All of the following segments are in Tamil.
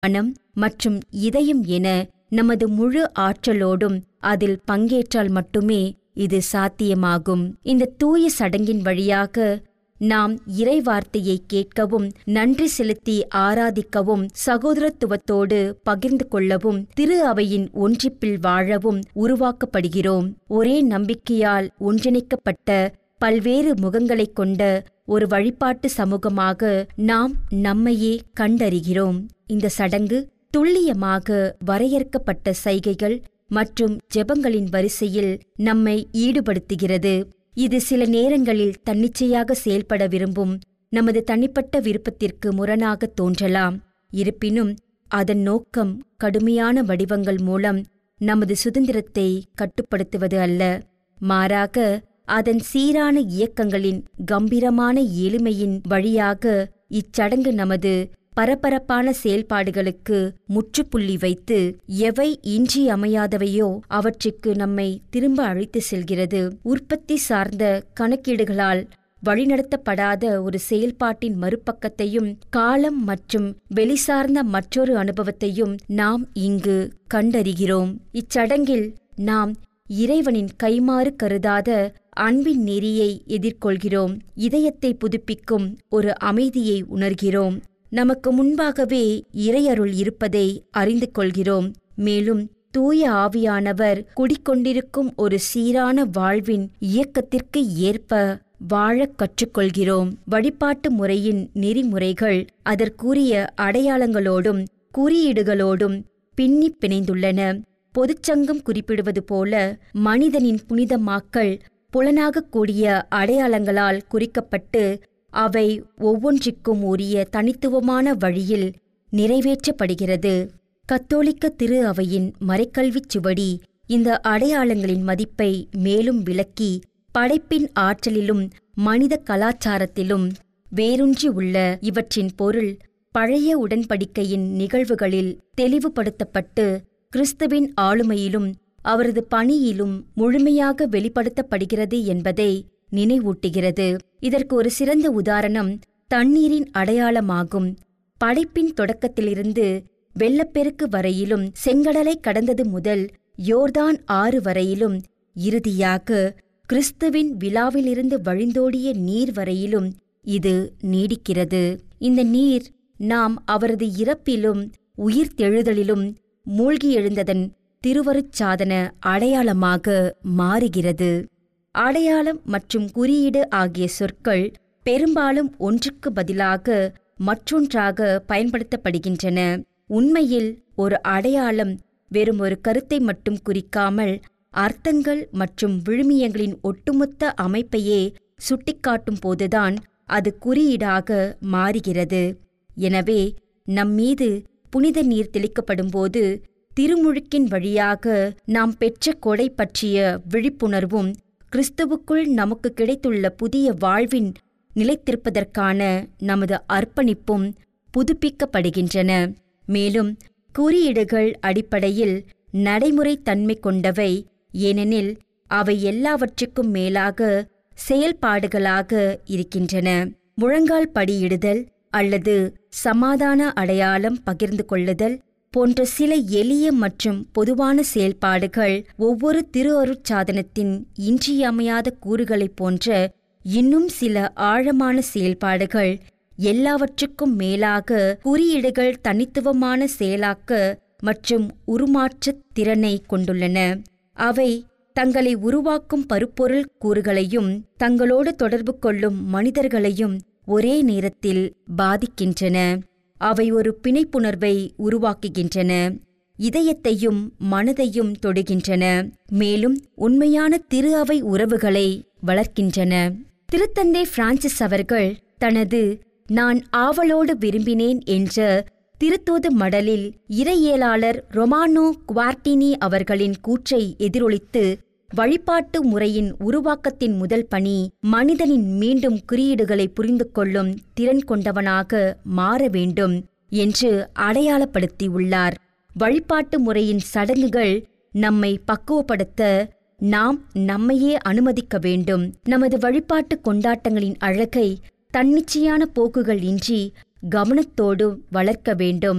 மனம் மற்றும் இதயம் என நமது முழு ஆற்றலோடும் அதில் பங்கேற்றால் மட்டுமே இது சாத்தியமாகும் இந்த தூய சடங்கின் வழியாக நாம் இறை வார்த்தையை கேட்கவும் நன்றி செலுத்தி ஆராதிக்கவும் சகோதரத்துவத்தோடு பகிர்ந்து கொள்ளவும் திரு அவையின் ஒன்றிப்பில் வாழவும் உருவாக்கப்படுகிறோம் ஒரே நம்பிக்கையால் ஒன்றிணைக்கப்பட்ட பல்வேறு முகங்களைக் கொண்ட ஒரு வழிபாட்டு சமூகமாக நாம் நம்மையே கண்டறிகிறோம் இந்த சடங்கு துல்லியமாக வரையறுக்கப்பட்ட சைகைகள் மற்றும் ஜெபங்களின் வரிசையில் நம்மை ஈடுபடுத்துகிறது இது சில நேரங்களில் தன்னிச்சையாக செயல்பட விரும்பும் நமது தனிப்பட்ட விருப்பத்திற்கு முரணாக தோன்றலாம் இருப்பினும் அதன் நோக்கம் கடுமையான வடிவங்கள் மூலம் நமது சுதந்திரத்தை கட்டுப்படுத்துவது அல்ல மாறாக அதன் சீரான இயக்கங்களின் கம்பீரமான எளிமையின் வழியாக இச்சடங்கு நமது பரபரப்பான செயல்பாடுகளுக்கு முற்றுப்புள்ளி வைத்து எவை இன்றியமையாதவையோ அவற்றுக்கு நம்மை திரும்ப அழைத்து செல்கிறது உற்பத்தி சார்ந்த கணக்கீடுகளால் வழிநடத்தப்படாத ஒரு செயல்பாட்டின் மறுபக்கத்தையும் காலம் மற்றும் வெளிசார்ந்த மற்றொரு அனுபவத்தையும் நாம் இங்கு கண்டறிகிறோம் இச்சடங்கில் நாம் இறைவனின் கைமாறு கருதாத அன்பின் நெறியை எதிர்கொள்கிறோம் இதயத்தை புதுப்பிக்கும் ஒரு அமைதியை உணர்கிறோம் நமக்கு முன்பாகவே இறையருள் இருப்பதை அறிந்து கொள்கிறோம் மேலும் தூய ஆவியானவர் குடிக்கொண்டிருக்கும் ஒரு சீரான வாழ்வின் இயக்கத்திற்கு ஏற்ப வாழக் கற்றுக்கொள்கிறோம் வழிபாட்டு முறையின் நெறிமுறைகள் அதற்குரிய அடையாளங்களோடும் குறியீடுகளோடும் பின்னி பிணைந்துள்ளன பொதுச்சங்கம் குறிப்பிடுவது போல மனிதனின் புனிதமாக்கல் புலனாகக் கூடிய அடையாளங்களால் குறிக்கப்பட்டு அவை ஒவ்வொன்றிற்கும் உரிய தனித்துவமான வழியில் நிறைவேற்றப்படுகிறது கத்தோலிக்க திரு அவையின் மறைக்கல்விச் சுவடி இந்த அடையாளங்களின் மதிப்பை மேலும் விளக்கி படைப்பின் ஆற்றலிலும் மனித கலாச்சாரத்திலும் வேரூன்றி உள்ள இவற்றின் பொருள் பழைய உடன்படிக்கையின் நிகழ்வுகளில் தெளிவுபடுத்தப்பட்டு கிறிஸ்துவின் ஆளுமையிலும் அவரது பணியிலும் முழுமையாக வெளிப்படுத்தப்படுகிறது என்பதை நினைவூட்டுகிறது இதற்கு ஒரு சிறந்த உதாரணம் தண்ணீரின் அடையாளமாகும் படைப்பின் தொடக்கத்திலிருந்து வெள்ளப்பெருக்கு வரையிலும் செங்கடலை கடந்தது முதல் யோர்தான் ஆறு வரையிலும் இறுதியாக கிறிஸ்துவின் விழாவிலிருந்து வழிந்தோடிய நீர் வரையிலும் இது நீடிக்கிறது இந்த நீர் நாம் அவரது இறப்பிலும் உயிர்த்தெழுதலிலும் மூழ்கி எழுந்ததன் திருவருட்சாதன அடையாளமாக மாறுகிறது அடையாளம் மற்றும் குறியீடு ஆகிய சொற்கள் பெரும்பாலும் ஒன்றுக்கு பதிலாக மற்றொன்றாக பயன்படுத்தப்படுகின்றன உண்மையில் ஒரு அடையாளம் வெறும் ஒரு கருத்தை மட்டும் குறிக்காமல் அர்த்தங்கள் மற்றும் விழுமியங்களின் ஒட்டுமொத்த அமைப்பையே சுட்டிக்காட்டும் போதுதான் அது குறியீடாக மாறுகிறது எனவே நம்மீது புனித நீர் தெளிக்கப்படும்போது திருமுழுக்கின் வழியாக நாம் பெற்ற கொடை பற்றிய விழிப்புணர்வும் கிறிஸ்துவுக்குள் நமக்கு கிடைத்துள்ள புதிய வாழ்வின் நிலைத்திருப்பதற்கான நமது அர்ப்பணிப்பும் புதுப்பிக்கப்படுகின்றன மேலும் குறியீடுகள் அடிப்படையில் நடைமுறை தன்மை கொண்டவை ஏனெனில் அவை எல்லாவற்றுக்கும் மேலாக செயல்பாடுகளாக இருக்கின்றன முழங்கால் படியிடுதல் அல்லது சமாதான அடையாளம் பகிர்ந்து கொள்ளுதல் போன்ற சில எளிய மற்றும் பொதுவான செயல்பாடுகள் ஒவ்வொரு திரு அருட்சாதனத்தின் இன்றியமையாத கூறுகளைப் போன்ற இன்னும் சில ஆழமான செயல்பாடுகள் எல்லாவற்றுக்கும் மேலாக குறியீடுகள் தனித்துவமான செயலாக்க மற்றும் உருமாற்றத் திறனை கொண்டுள்ளன அவை தங்களை உருவாக்கும் பருப்பொருள் கூறுகளையும் தங்களோடு தொடர்பு கொள்ளும் மனிதர்களையும் ஒரே நேரத்தில் பாதிக்கின்றன அவை ஒரு பிணைப்புணர்வை உருவாக்குகின்றன இதயத்தையும் மனதையும் தொடுகின்றன மேலும் உண்மையான திரு அவை உறவுகளை வளர்க்கின்றன திருத்தந்தை பிரான்சிஸ் அவர்கள் தனது நான் ஆவலோடு விரும்பினேன் என்ற திருத்தூது மடலில் இறையியலாளர் ரொமானோ குவார்டினி அவர்களின் கூற்றை எதிரொலித்து வழிபாட்டு முறையின் உருவாக்கத்தின் முதல் பணி மனிதனின் மீண்டும் குறியீடுகளை புரிந்து கொள்ளும் திறன் கொண்டவனாக மாற வேண்டும் என்று அடையாளப்படுத்தியுள்ளார் வழிபாட்டு முறையின் சடங்குகள் நம்மை பக்குவப்படுத்த நாம் நம்மையே அனுமதிக்க வேண்டும் நமது வழிபாட்டு கொண்டாட்டங்களின் அழகை தன்னிச்சையான போக்குகள் இன்றி கவனத்தோடு வளர்க்க வேண்டும்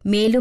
மேலும்